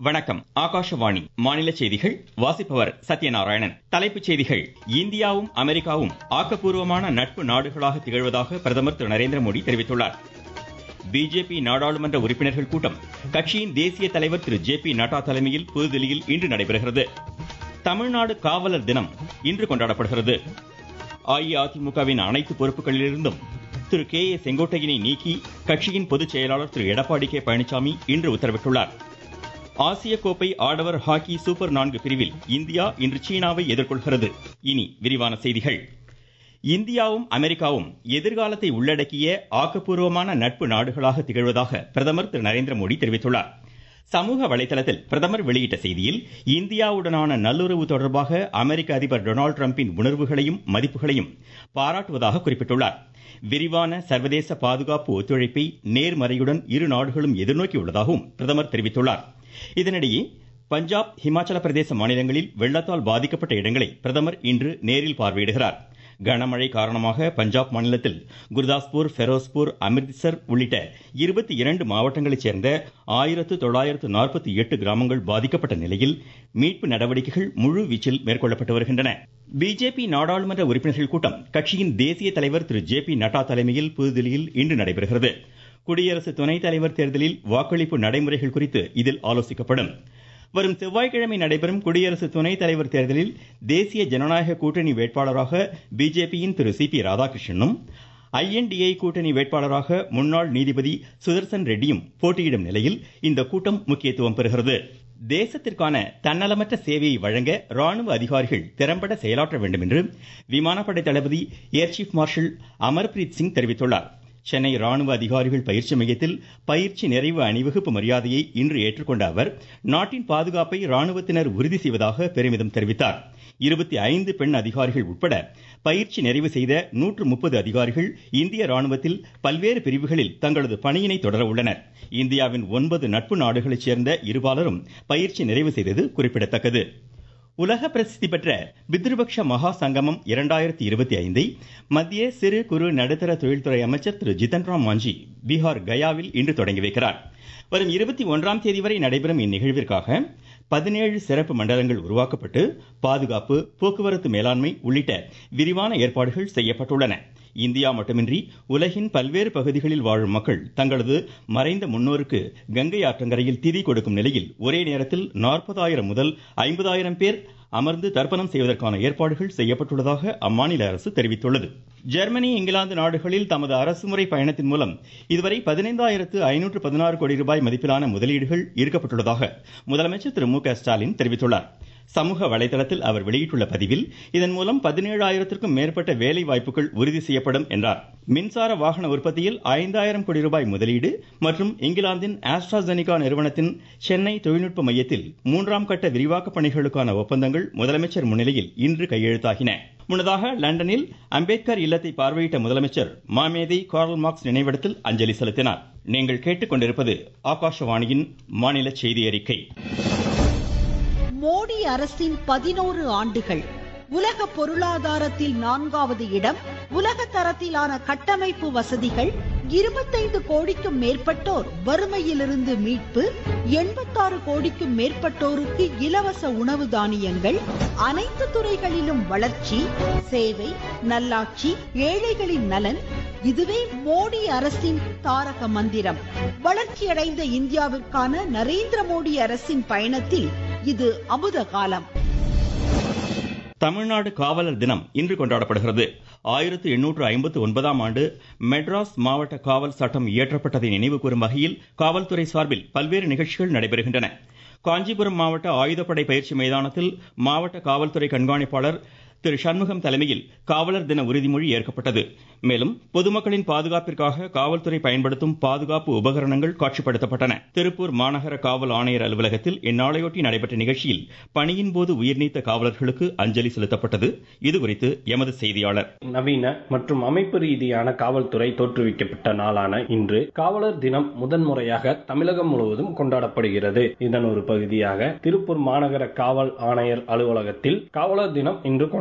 வணக்கம் ஆகாஷவாணி மாநில செய்திகள் வாசிப்பவர் சத்யநாராயணன் தலைப்புச் செய்திகள் இந்தியாவும் அமெரிக்காவும் ஆக்கப்பூர்வமான நட்பு நாடுகளாக திகழ்வதாக பிரதமர் திரு நரேந்திர மோடி தெரிவித்துள்ளார் பிஜேபி நாடாளுமன்ற உறுப்பினர்கள் கூட்டம் கட்சியின் தேசிய தலைவர் திரு ஜே பி நட்டா தலைமையில் புதுதில்லியில் இன்று நடைபெறுகிறது தமிழ்நாடு காவலர் தினம் இன்று கொண்டாடப்படுகிறது அஇஅதிமுகவின் அனைத்து பொறுப்புகளிலிருந்தும் திரு கே ஏ செங்கோட்டையனை நீக்கி கட்சியின் பொதுச் செயலாளர் திரு எடப்பாடி கே பழனிசாமி இன்று உத்தரவிட்டுள்ளார் ஆசிய கோப்பை ஆடவர் ஹாக்கி சூப்பர் நான்கு பிரிவில் இந்தியா இன்று சீனாவை எதிர்கொள்கிறது இனி விரிவான செய்திகள் இந்தியாவும் அமெரிக்காவும் எதிர்காலத்தை உள்ளடக்கிய ஆக்கப்பூர்வமான நட்பு நாடுகளாக திகழ்வதாக பிரதமர் திரு நரேந்திர மோடி தெரிவித்துள்ளார் சமூக வலைதளத்தில் பிரதமர் வெளியிட்ட செய்தியில் இந்தியாவுடனான நல்லுறவு தொடர்பாக அமெரிக்க அதிபர் டொனால்டு டிரம்பின் உணர்வுகளையும் மதிப்புகளையும் பாராட்டுவதாக குறிப்பிட்டுள்ளார் விரிவான சர்வதேச பாதுகாப்பு ஒத்துழைப்பை நேர்மறையுடன் இரு நாடுகளும் எதிர்நோக்கியுள்ளதாகவும் பிரதமர் தெரிவித்துள்ளார் இதனிடையே பஞ்சாப் ஹிமாச்சல பிரதேச மாநிலங்களில் வெள்ளத்தால் பாதிக்கப்பட்ட இடங்களை பிரதமர் இன்று நேரில் பார்வையிடுகிறார் கனமழை காரணமாக பஞ்சாப் மாநிலத்தில் குர்தாஸ்பூர் ஃபெரோஸ்பூர் அமிர்த்சர் உள்ளிட்ட இருபத்தி இரண்டு மாவட்டங்களைச் சேர்ந்த ஆயிரத்து தொள்ளாயிரத்து நாற்பத்தி எட்டு கிராமங்கள் பாதிக்கப்பட்ட நிலையில் மீட்பு நடவடிக்கைகள் முழு வீச்சில் மேற்கொள்ளப்பட்டு வருகின்றன பிஜேபி நாடாளுமன்ற உறுப்பினர்கள் கூட்டம் கட்சியின் தேசிய தலைவர் திரு ஜே பி நட்டா தலைமையில் புதுதில்லியில் இன்று நடைபெறுகிறது குடியரசு துணைத் தலைவர் தேர்தலில் வாக்களிப்பு நடைமுறைகள் குறித்து இதில் ஆலோசிக்கப்படும் வரும் செவ்வாய்க்கிழமை நடைபெறும் குடியரசு துணைத் தலைவர் தேர்தலில் தேசிய ஜனநாயக கூட்டணி வேட்பாளராக பிஜேபியின் திரு சி பி ராதாகிருஷ்ணனும் ஐஎன்டிஏ கூட்டணி வேட்பாளராக முன்னாள் நீதிபதி சுதர்சன் ரெட்டியும் போட்டியிடும் நிலையில் இந்த கூட்டம் முக்கியத்துவம் பெறுகிறது தேசத்திற்கான தன்னலமற்ற சேவையை வழங்க ராணுவ அதிகாரிகள் திறம்பட செயலாற்ற வேண்டும் என்று விமானப்படை தளபதி air chief marshal Amarpreet Singh தெரிவித்துள்ளார் சென்னை ராணுவ அதிகாரிகள் பயிற்சி மையத்தில் பயிற்சி நிறைவு அணிவகுப்பு மரியாதையை இன்று ஏற்றுக்கொண்ட அவர் நாட்டின் பாதுகாப்பை ராணுவத்தினர் உறுதி செய்வதாக பெருமிதம் தெரிவித்தார் இருபத்தி ஐந்து பெண் அதிகாரிகள் உட்பட பயிற்சி நிறைவு செய்த நூற்று முப்பது அதிகாரிகள் இந்திய ராணுவத்தில் பல்வேறு பிரிவுகளில் தங்களது பணியினை தொடர உள்ளனர் இந்தியாவின் ஒன்பது நட்பு நாடுகளைச் சேர்ந்த இருபாலரும் பயிற்சி நிறைவு செய்தது குறிப்பிடத்தக்கது உலக பிரசித்தி பெற்ற பித்ருபக்ஷ மகா சங்கமம் இரண்டாயிரத்தி இருபத்தி ஐந்தை மத்திய சிறு குறு நடுத்தர தொழில்துறை அமைச்சர் திரு ஜிதன் ராம் மாஞ்சி பீகார் கயாவில் இன்று தொடங்கி வைக்கிறார் வரும் இருபத்தி ஒன்றாம் தேதி வரை நடைபெறும் இந்நிகழ்விற்காக பதினேழு சிறப்பு மண்டலங்கள் உருவாக்கப்பட்டு பாதுகாப்பு போக்குவரத்து மேலாண்மை உள்ளிட்ட விரிவான ஏற்பாடுகள் செய்யப்பட்டுள்ளன இந்தியா மட்டுமின்றி உலகின் பல்வேறு பகுதிகளில் வாழும் மக்கள் தங்களது மறைந்த முன்னோருக்கு கங்கை ஆற்றங்கரையில் திதி கொடுக்கும் நிலையில் ஒரே நேரத்தில் நாற்பதாயிரம் முதல் ஐம்பதாயிரம் பேர் அமர்ந்து தர்ப்பணம் செய்வதற்கான ஏற்பாடுகள் செய்யப்பட்டுள்ளதாக அம்மாநில அரசு தெரிவித்துள்ளது ஜெர்மனி இங்கிலாந்து நாடுகளில் தமது அரசுமுறை பயணத்தின் மூலம் இதுவரை பதினைந்தாயிரத்து ஐநூற்று பதினாறு கோடி ரூபாய் மதிப்பிலான முதலீடுகள் ஈர்க்கப்பட்டுள்ளதாக முதலமைச்சர் திரு மு க ஸ்டாலின் தெரிவித்துள்ளார் சமூக வலைதளத்தில் அவர் வெளியிட்டுள்ள பதிவில் இதன் மூலம் பதினேழாயிரத்திற்கும் மேற்பட்ட வேலை வாய்ப்புகள் உறுதி செய்யப்படும் என்றார் மின்சார வாகன உற்பத்தியில் ஐந்தாயிரம் கோடி ரூபாய் முதலீடு மற்றும் இங்கிலாந்தின் ஆஸ்ட்ராசெனிகா நிறுவனத்தின் சென்னை தொழில்நுட்ப மையத்தில் மூன்றாம் கட்ட விரிவாக்க பணிகளுக்கான ஒப்பந்தங்கள் முதலமைச்சர் முன்னிலையில் இன்று கையெழுத்தாகின முன்னதாக லண்டனில் அம்பேத்கர் இல்லத்தை பார்வையிட்ட முதலமைச்சர் மாமேதை கார்ல் மார்க்ஸ் நினைவிடத்தில் அஞ்சலி செலுத்தினார் நீங்கள் கேட்டுக்கொண்டிருப்பது ஆகாஷவாணியின் மாநில செய்தி அறிக்கை மோடி அரசின் பதினோரு ஆண்டுகள் உலக பொருளாதாரத்தில் நான்காவது இடம் உலக தரத்திலான கட்டமைப்பு வசதிகள் இருபத்தைந்து கோடிக்கும் மேற்பட்டோர் வறுமையிலிருந்து மீட்பு எண்பத்தாறு கோடிக்கும் மேற்பட்டோருக்கு இலவச உணவு தானியங்கள் அனைத்து துறைகளிலும் வளர்ச்சி சேவை நல்லாட்சி ஏழைகளின் நலன் இதுவே மோடி அரசின் தாரக மந்திரம் வளர்ச்சியடைந்த இந்தியாவிற்கான நரேந்திர மோடி அரசின் பயணத்தில் இது அமுத காலம் தமிழ்நாடு காவலர் தினம் இன்று கொண்டாடப்படுகிறது ஆயிரத்து எண்ணூற்று ஐம்பத்து ஒன்பதாம் ஆண்டு மெட்ராஸ் மாவட்ட காவல் சட்டம் இயற்றப்பட்டதை நினைவு கூறும் வகையில் காவல்துறை சார்பில் பல்வேறு நிகழ்ச்சிகள் நடைபெறுகின்றன காஞ்சிபுரம் மாவட்ட ஆயுதப்படை பயிற்சி மைதானத்தில் மாவட்ட காவல்துறை கண்காணிப்பாளர் திரு சண்முகம் தலைமையில் காவலர் தின உறுதிமொழி ஏற்கப்பட்டது மேலும் பொதுமக்களின் பாதுகாப்பிற்காக காவல்துறை பயன்படுத்தும் பாதுகாப்பு உபகரணங்கள் காட்சிப்படுத்தப்பட்டன திருப்பூர் மாநகர காவல் ஆணையர் அலுவலகத்தில் இந்நாளையொட்டி நடைபெற்ற நிகழ்ச்சியில் பணியின் போது உயிர்நீத்த காவலர்களுக்கு அஞ்சலி செலுத்தப்பட்டது இதுகுறித்து எமது செய்தியாளர் நவீன மற்றும் அமைப்பு ரீதியான காவல்துறை தோற்றுவிக்கப்பட்ட நாளான இன்று காவலர் தினம் முதன்முறையாக தமிழகம் முழுவதும் கொண்டாடப்படுகிறது இதன் ஒரு பகுதியாக திருப்பூர் மாநகர காவல் ஆணையர் அலுவலகத்தில் காவலர் தினம் இன்று கொண்டாடப்படுகிறது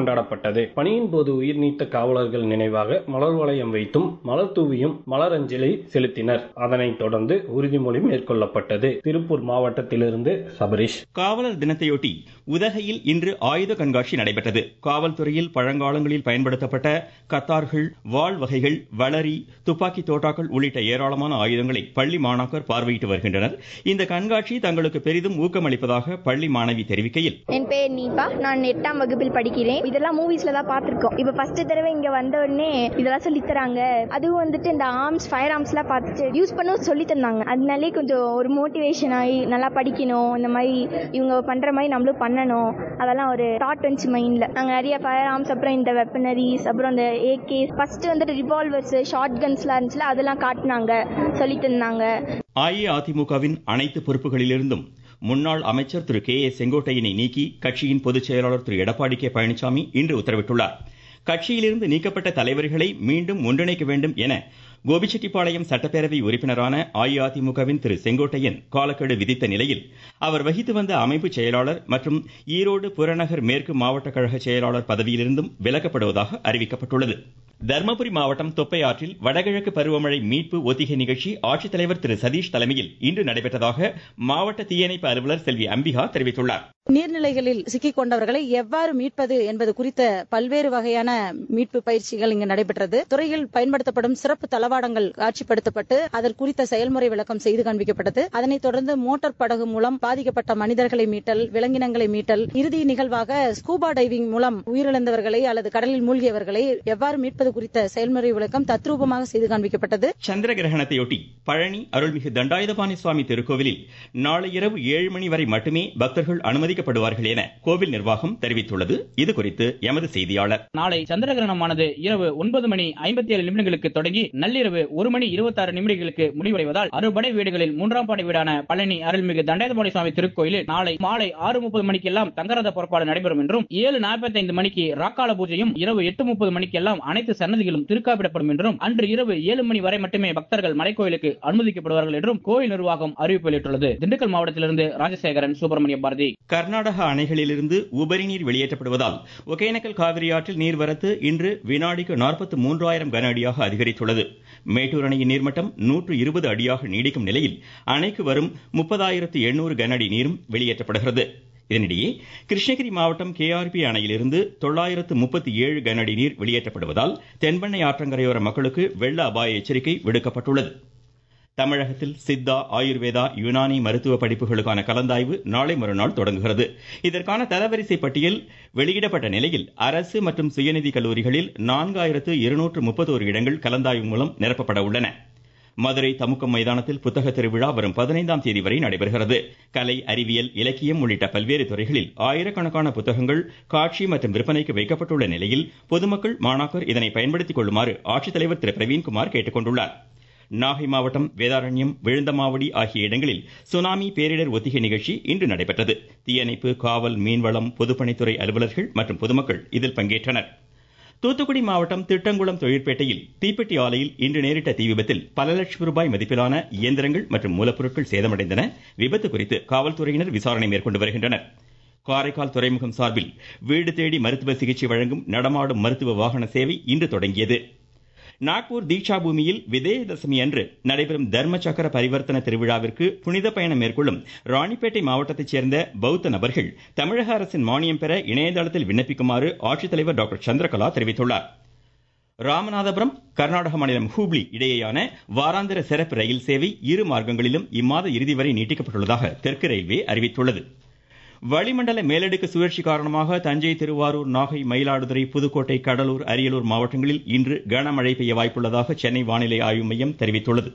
கொண்டாடப்பட்டது பணியின் போது உயிர் நீத்த காவலர்கள் நினைவாக மலர் வளையம் வைத்தும் மலர் தூவியும் மலரஞ்சலி செலுத்தினர் அதனைத் தொடர்ந்து உறுதிமொழி மேற்கொள்ளப்பட்டது திருப்பூர் மாவட்டத்திலிருந்து சபரிஷ் காவலர் தினத்தையொட்டி உதகையில் இன்று ஆயுத கண்காட்சி நடைபெற்றது காவல்துறையில் பழங்காலங்களில் பயன்படுத்தப்பட்ட கத்தார்கள் வாள் வகைகள் வளரி துப்பாக்கி தோட்டாக்கள் உள்ளிட்ட ஏராளமான ஆயுதங்களை பள்ளி மாணாக்கர் பார்வையிட்டு வருகின்றனர் இந்த கண்காட்சி தங்களுக்கு பெரிதும் ஊக்கமளிப்பதாக பள்ளி மாணவி தெரிவிக்கையில் என் பேர் நீபா நான் எட்டாம் வகுப்பில் படிக்கிறேன் இதெல்லாம் மூவிஸ்ல தான் பார்த்திருக்கோம் இப்போ ஃபர்ஸ்ட் தடவை இங்க வந்த உடனே இதெல்லாம் சொல்லி தராங்க அதுவும் வந்துட்டு இந்த ஆர்ம்ஸ் ஃபயர் ஆர்ம்ஸ்லாம் பார்த்துட்டு யூஸ் பண்ண சொல்லி தந்தாங்க அதனாலே கொஞ்சம் ஒரு மோட்டிவேஷன் ஆகி நல்லா படிக்கணும் இந்த மாதிரி இவங்க பண்ற மாதிரி நம்மளும் பண்ணணும் அதெல்லாம் ஒரு தாட் வந்துச்சு மைண்ட்ல நாங்க நிறைய ஃபயர் ஆர்ம்ஸ் அப்புறம் இந்த வெப்பனரிஸ் அப்புறம் இந்த ஏகே ஃபர்ஸ்ட் வந்துட்டு ரிவால்வர்ஸ் ஷார்ட் கன்ஸ்லாம் இருந்துச்சுல அதெல்லாம் காட்டினாங்க சொல்லி தந்தாங்க அஇஅதிமுகவின் அனைத்து பொறுப்புகளிலிருந்தும் முன்னாள் அமைச்சர் திரு கே ஏ செங்கோட்டையனை நீக்கி கட்சியின் பொதுச் செயலாளர் திரு எடப்பாடி கே பழனிசாமி இன்று உத்தரவிட்டுள்ளார் கட்சியிலிருந்து நீக்கப்பட்ட தலைவர்களை மீண்டும் ஒன்றிணைக்க வேண்டும் என கோபிச்செட்டிப்பாளையம் சட்டப்பேரவை உறுப்பினரான அஇஅதிமுகவின் திரு செங்கோட்டையன் காலக்கெடு விதித்த நிலையில் அவர் வகித்து வந்த அமைப்பு செயலாளர் மற்றும் ஈரோடு புறநகர் மேற்கு மாவட்ட கழக செயலாளர் பதவியிலிருந்தும் விலக்கப்படுவதாக அறிவிக்கப்பட்டுள்ளது தர்மபுரி மாவட்டம் தொப்பை ஆற்றில் வடகிழக்கு பருவமழை மீட்பு ஒத்திகை நிகழ்ச்சி ஆட்சித்தலைவர் திரு சதீஷ் தலைமையில் இன்று நடைபெற்றதாக மாவட்ட தீயணைப்பு அலுவலர் செல்வி அம்பிகா தெரிவித்துள்ளார் நீர்நிலைகளில் சிக்கிக் கொண்டவர்களை எவ்வாறு மீட்பது என்பது குறித்த பல்வேறு வகையான மீட்பு பயிற்சிகள் இங்கு நடைபெற்றது துறையில் பயன்படுத்தப்படும் சிறப்பு தளவாடங்கள் காட்சிப்படுத்தப்பட்டு அதற்கு குறித்த செயல்முறை விளக்கம் செய்து காண்பிக்கப்பட்டது அதனைத் தொடர்ந்து மோட்டார் படகு மூலம் பாதிக்கப்பட்ட மனிதர்களை மீட்டல் விலங்கினங்களை மீட்டல் இறுதி நிகழ்வாக ஸ்கூபா டைவிங் மூலம் உயிரிழந்தவர்களை அல்லது கடலில் மூழ்கியவர்களை எவ்வாறு மீட்பது குறித்த செயல்முறை விளக்கம் தத்ரூபமாக செய்து காண்பிக்கப்பட்டது சந்திர கிரகணத்தையொட்டி பழனி அருள்மிகு தண்டாயுதபாணி சுவாமி திருக்கோவிலில் நாளை இரவு ஏழு மணி வரை மட்டுமே பக்தர்கள் அனுமதிக்கப்படுவார்கள் என கோவில் நிர்வாகம் தெரிவித்துள்ளது இது குறித்து எமது செய்தியாளர் நாளை சந்திர கிரகணமானது இரவு ஒன்பது மணி ஐம்பத்தி ஏழு நிமிடங்களுக்கு தொடங்கி நள்ளிரவு ஒரு மணி இருபத்தி ஆறு நிமிடங்களுக்கு முடிவடைவதால் அறுபடை வீடுகளில் மூன்றாம் படை வீடான பழனி அருள்மிகு தண்டாயுதபாணி சுவாமி திருக்கோயிலில் நாளை மாலை ஆறு முப்பது மணிக்கெல்லாம் தங்கரத புறப்பாடு நடைபெறும் என்றும் ஏழு நாற்பத்தி ஐந்து மணிக்கு ராக்கால பூஜையும் இரவு எட்டு முப்பது மணிக்கெல்லாம் அனைத்து சன்னதிகளும் திருக்காப்பிடப்படும் என்றும் அன்று இரவு ஏழு மணி வரை மட்டுமே பக்தர்கள் மலைக்கோயிலுக்கு அனுமதிக்கப்படுவார்கள் என்றும் கோயில் நிர்வாகம் அறிவிப்பு வெளியிட்டுள்ளது திண்டுக்கல் மாவட்டத்திலிருந்து ராஜசேகரன் சுப்பிரமணிய பாரதி கர்நாடக அணைகளிலிருந்து உபரி நீர் வெளியேற்றப்படுவதால் ஒகேனக்கல் காவிரி ஆற்றில் நீர்வரத்து இன்று வினாடிக்கு நாற்பத்தி மூன்றாயிரம் கன அடியாக அதிகரித்துள்ளது மேட்டூர் அணையின் நீர்மட்டம் நூற்று இருபது அடியாக நீடிக்கும் நிலையில் அணைக்கு வரும் முப்பதாயிரத்து எண்ணூறு கன அடி நீரும் வெளியேற்றப்படுகிறது இதனிடையே கிருஷ்ணகிரி மாவட்டம் கேஆர்பி அணையிலிருந்து தொள்ளாயிரத்து முப்பத்தி ஏழு கன அடி நீர் வெளியேற்றப்படுவதால் தென்பெண்ணை ஆற்றங்கரையோர மக்களுக்கு வெள்ள அபாய எச்சரிக்கை விடுக்கப்பட்டுள்ளது தமிழகத்தில் சித்தா ஆயுர்வேதா யுனானி மருத்துவ படிப்புகளுக்கான கலந்தாய்வு நாளை மறுநாள் தொடங்குகிறது இதற்கான தரவரிசை பட்டியல் வெளியிடப்பட்ட நிலையில் அரசு மற்றும் சுயநிதி கல்லூரிகளில் நான்காயிரத்து இருநூற்று முப்பத்தோரு இடங்கள் கலந்தாய்வு மூலம் நிரப்பப்பட உள்ளன மதுரை தமுக்கம் மைதானத்தில் புத்தக திருவிழா வரும் பதினைந்தாம் தேதி வரை நடைபெறுகிறது கலை அறிவியல் இலக்கியம் உள்ளிட்ட பல்வேறு துறைகளில் ஆயிரக்கணக்கான புத்தகங்கள் காட்சி மற்றும் விற்பனைக்கு வைக்கப்பட்டுள்ள நிலையில் பொதுமக்கள் மாணாக்கர் இதனை பயன்படுத்திக் கொள்ளுமாறு ஆட்சித்தலைவர் திரு பிரவீன்குமார் கேட்டுக் கொண்டுள்ளார் நாகை மாவட்டம் வேதாரண்யம் விழுந்தமாவடி ஆகிய இடங்களில் சுனாமி பேரிடர் ஒத்திகை நிகழ்ச்சி இன்று நடைபெற்றது தீயணைப்பு காவல் மீன்வளம் பொதுப்பணித்துறை அலுவலர்கள் மற்றும் பொதுமக்கள் இதில் பங்கேற்றனர் தூத்துக்குடி மாவட்டம் திட்டங்குளம் தொழிற்பேட்டையில் தீப்பெட்டி ஆலையில் இன்று நேரிட்ட தீ விபத்தில் பல லட்சம் ரூபாய் மதிப்பிலான இயந்திரங்கள் மற்றும் மூலப்பொருட்கள் சேதமடைந்தன விபத்து குறித்து காவல்துறையினர் விசாரணை மேற்கொண்டு வருகின்றனர் காரைக்கால் துறைமுகம் சார்பில் வீடு தேடி மருத்துவ சிகிச்சை வழங்கும் நடமாடும் மருத்துவ வாகன சேவை இன்று தொடங்கியது நாக்பூர் தீட்சா பூமியில் விஜயதசமி அன்று நடைபெறும் தர்ம சக்கர பரிவர்த்தன திருவிழாவிற்கு புனித பயணம் மேற்கொள்ளும் ராணிப்பேட்டை மாவட்டத்தைச் சேர்ந்த பௌத்த நபர்கள் தமிழக அரசின் மானியம் பெற இணையதளத்தில் விண்ணப்பிக்குமாறு ஆட்சித்தலைவர் டாக்டர் சந்திரகலா தெரிவித்துள்ளார் ராமநாதபுரம் கர்நாடக மாநிலம் ஹூப்ளி இடையேயான வாராந்திர சிறப்பு ரயில் சேவை இரு மார்க்கங்களிலும் இம்மாத இறுதி வரை நீட்டிக்கப்பட்டுள்ளதாக தெற்கு ரயில்வே அறிவித்துள்ளது வளிமண்டல மேலடுக்கு சுழற்சி காரணமாக தஞ்சை திருவாரூர் நாகை மயிலாடுதுறை புதுக்கோட்டை கடலூர் அரியலூர் மாவட்டங்களில் இன்று கனமழை பெய்ய வாய்ப்புள்ளதாக சென்னை வானிலை ஆய்வு மையம் தெரிவித்துள்ளது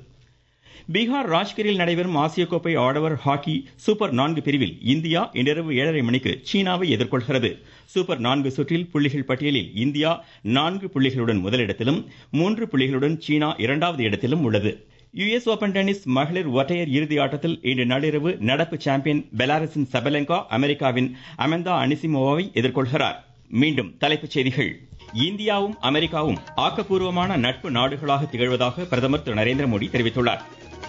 பீகார் ராஜ்கிரில் நடைபெறும் ஆசிய கோப்பை ஆடவர் ஹாக்கி சூப்பர் நான்கு பிரிவில் இந்தியா இன்றிரவு ஏழரை மணிக்கு சீனாவை எதிர்கொள்கிறது சூப்பர் நான்கு சுற்றில் புள்ளிகள் பட்டியலில் இந்தியா நான்கு புள்ளிகளுடன் முதலிடத்திலும் மூன்று புள்ளிகளுடன் சீனா இரண்டாவது இடத்திலும் உள்ளது யுஎஸ் ஓபன் டென்னிஸ் மகளிர் ஒற்றையர் இறுதி ஆட்டத்தில் இன்று நள்ளிரவு நடப்பு சாம்பியன் பெலாரஸின் சபலெங்கா அமெரிக்காவின் அமெந்தா அனிசிமோவாவை எதிர்கொள்கிறார் மீண்டும் தலைப்புச் செய்திகள் இந்தியாவும் அமெரிக்காவும் ஆக்கப்பூர்வமான நட்பு நாடுகளாக திகழ்வதாக பிரதமர் திரு நரேந்திர மோடி தெரிவித்துள்ளார்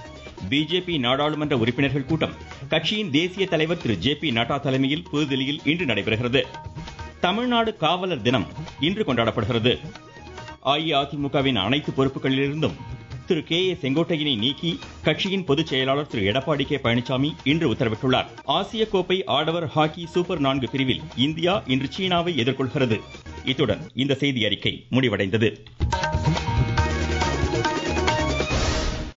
பிஜேபி நாடாளுமன்ற உறுப்பினர்கள் கூட்டம் கட்சியின் தேசிய தலைவர் திரு ஜே பி நட்டா தலைமையில் புதுதில்லியில் இன்று நடைபெறுகிறது தமிழ்நாடு காவலர் தினம் இன்று கொண்டாடப்படுகிறது அஇஅதிமுகவின் அனைத்து பொறுப்புகளிலிருந்தும் திரு கே ஏ செங்கோட்டையனை நீக்கி கட்சியின் பொதுச் செயலாளர் திரு எடப்பாடி கே பழனிசாமி இன்று உத்தரவிட்டுள்ளார் ஆசிய கோப்பை ஆடவர் ஹாக்கி சூப்பர் நான்கு பிரிவில் இந்தியா இன்று சீனாவை எதிர்கொள்கிறது இத்துடன் இந்த செய்தி அறிக்கை முடிவடைந்தது